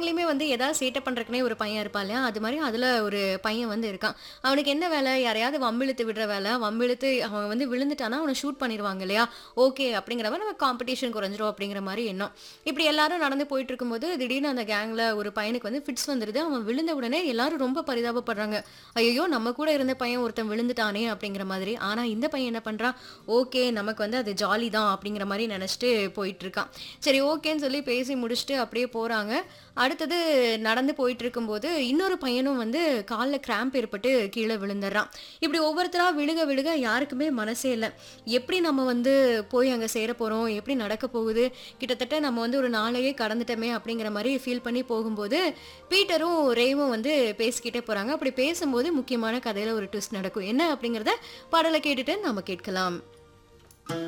கேங்லயுமே வந்து ஏதாவது சேட்டை பண்றதுக்குனே ஒரு பையன் இருப்பான் இல்லையா அது மாதிரி அதுல ஒரு பையன் வந்து இருக்கான் அவனுக்கு என்ன வேலை யாரையாவது வம்பிழுத்து விடுற வேலை வம்பிழுத்து அவன் வந்து விழுந்துட்டானா அவனை ஷூட் பண்ணிடுவாங்க இல்லையா ஓகே அப்படிங்கிற மாதிரி நம்ம காம்படிஷன் குறைஞ்சிரும் அப்படிங்கிற மாதிரி எண்ணம் இப்படி எல்லாரும் நடந்து போயிட்டு இருக்கும்போது திடீர்னு அந்த கேங்ல ஒரு பையனுக்கு வந்து ஃபிட்ஸ் வந்துருது அவன் விழுந்த உடனே எல்லாரும் ரொம்ப பரிதாபப்படுறாங்க ஐயோ நம்ம கூட இருந்த பையன் ஒருத்தன் விழுந்துட்டானே அப்படிங்கிற மாதிரி ஆனா இந்த பையன் என்ன பண்றான் ஓகே நமக்கு வந்து அது ஜாலி தான் அப்படிங்கிற மாதிரி நினைச்சிட்டு போயிட்டு இருக்கான் சரி ஓகேன்னு சொல்லி பேசி முடிச்சுட்டு அப்படியே போறாங்க அடுத்தது நடந்து போயிட்டு இருக்கும்போது இன்னொரு பையனும் வந்து காலில் கிராம்ப் ஏற்பட்டு கீழே விழுந்துடுறான் இப்படி ஒவ்வொருத்தரா விழுக விழுக யாருக்குமே மனசே இல்லை எப்படி நம்ம வந்து போய் அங்கே சேர போகிறோம் எப்படி நடக்க போகுது கிட்டத்தட்ட நம்ம வந்து ஒரு நாளையே கடந்துட்டோமே அப்படிங்கிற மாதிரி ஃபீல் பண்ணி போகும்போது பீட்டரும் ரேவும் வந்து பேசிக்கிட்டே போகிறாங்க அப்படி பேசும்போது முக்கியமான கதையில் ஒரு ட்விஸ்ட் நடக்கும் என்ன அப்படிங்கிறத பாடலை கேட்டுட்டு நாம கேட்கலாம்